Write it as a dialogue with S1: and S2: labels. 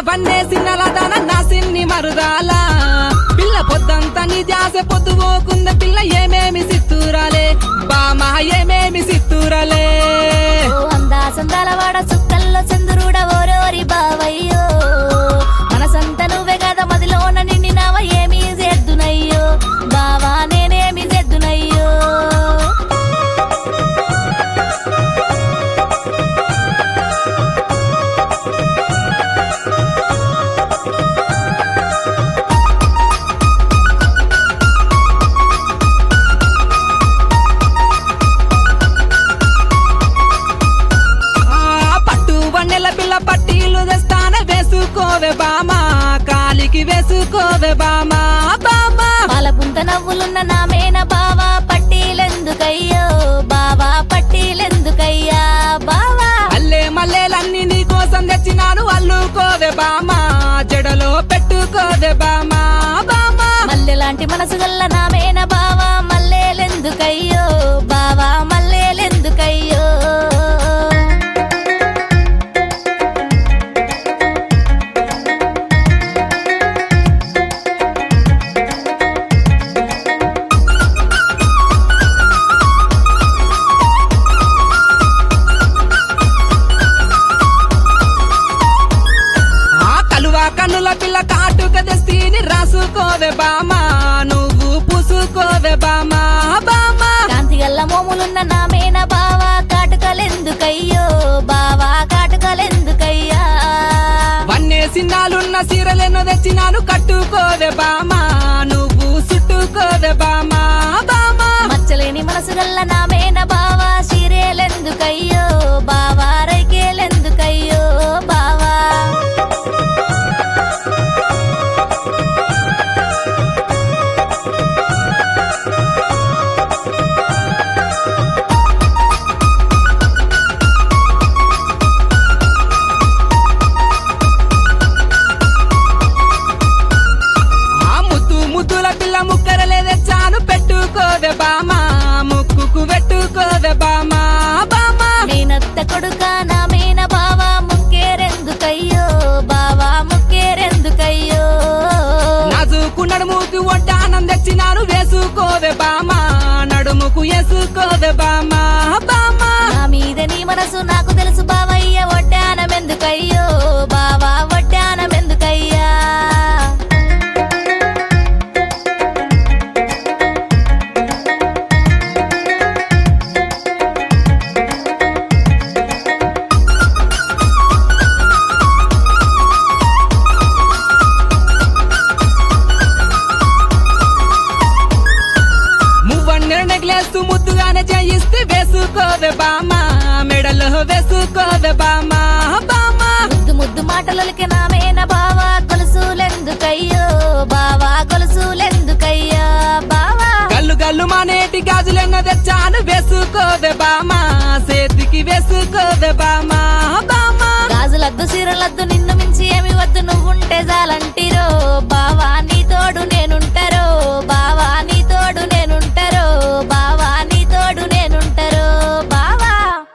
S1: వన్నేసి నలదన నా సిన్ని మరుదాల పిల్ల పొద్దంతా నీ జాస పొద్దుపోకుంద పిల్ల ఏమేమి సిత్తూరాలే బామ ఏమేమి సిత్తూరాలే
S2: ఓ అందా సందాల వాడ చుక్కల్లో చంద్రుడ ఓరోరి బావయ్యో మనసంత నువ్వే కదా మదిలోన నిండినావ ఏమీ చేద్దునయ్యో బావా నేనేమి చేద్దునయ్యో
S1: ఆ పట్టు వన్నెల పిల్ల పట్టీలు తెస్తాన వేసుకోవే బామ కాలికి వేసుకోవే బామ బామ
S2: పాలపుంత నవ్వులున్న నా మేన బావా పట్టీలెందుకయ్యో బావా పట్టీలెందుకయ్యా బావా
S1: అల్లే మల్లెలన్నీ నీ కోసం తెచ్చినాను అల్లుకోవే బామ జడలో పెట్టుకోవే బామ బామ
S2: మల్లెలాంటి మనసు గల్ల నా మేన బావా మల్లేలెందుకయ్యో బావా మల్లేలెందుకయ్యో
S1: ఆ కలువ కన్నుల పిల్ల కాటుక తెస్తీని రాసుకోవే బామ నువ్వు పూసుకోవే బామ బామ
S2: కాంతి గల్ల మోములున్న నా మేన బావా కాటుకలెందుకయ్యో బావా కాటుకలెందుకయ్యా
S1: వన్నే సిన్నాలున్న సీరలెన్నో తెచ్చినాను కట్టుకోవే బామ నువ్వు చుట్టుకోవే బామ బామ
S2: మచ్చలేని మనసు గల్ల నా మేన బావా చీరేలెందుకయ్యో బావా రైకేలెందుకయ్యో బావా
S1: ఆ ముద్దు ముద్దుల పిల్ల ముక్కరలే తెచ్చాను పెట్టుకోవే బామ ముక్కుకు పెట్టుకోవే బామ బామ
S2: నేనత్త కొడుక నా మేన బావా ముక్కేరెందుకయ్యో బావా ముక్కేరెందుకయ్యో
S1: నాజుకు నడుముకు వడ్డానం తెచ్చినాను వేసుకోవే బామ నడుముకు వేసుకోవే బామ బామ
S2: నా మీద నీ మనసు నాకు తెలుసు బావయ్య వడ్డానమెందుకయ్యో బావా వడ్డానమెందుకయ్యా
S1: మువ్వన్నెల నెక్లెస్ ముద్దుగానే చేయిస్తే వేసుకోవే బామ మెడలో వేసుకోవే బామ బామ
S2: ముద్దు ముద్దు మాటలకి నా మేన బావా గొలుసులెందుకయ్యో బావా గొలుసులెందుకయ్యా బావా
S1: గల్లు గల్లు మానేటి గాజులెన్న తెచ్చాను వేసుకోవే బామ చేతికి వేసుకోవే బామ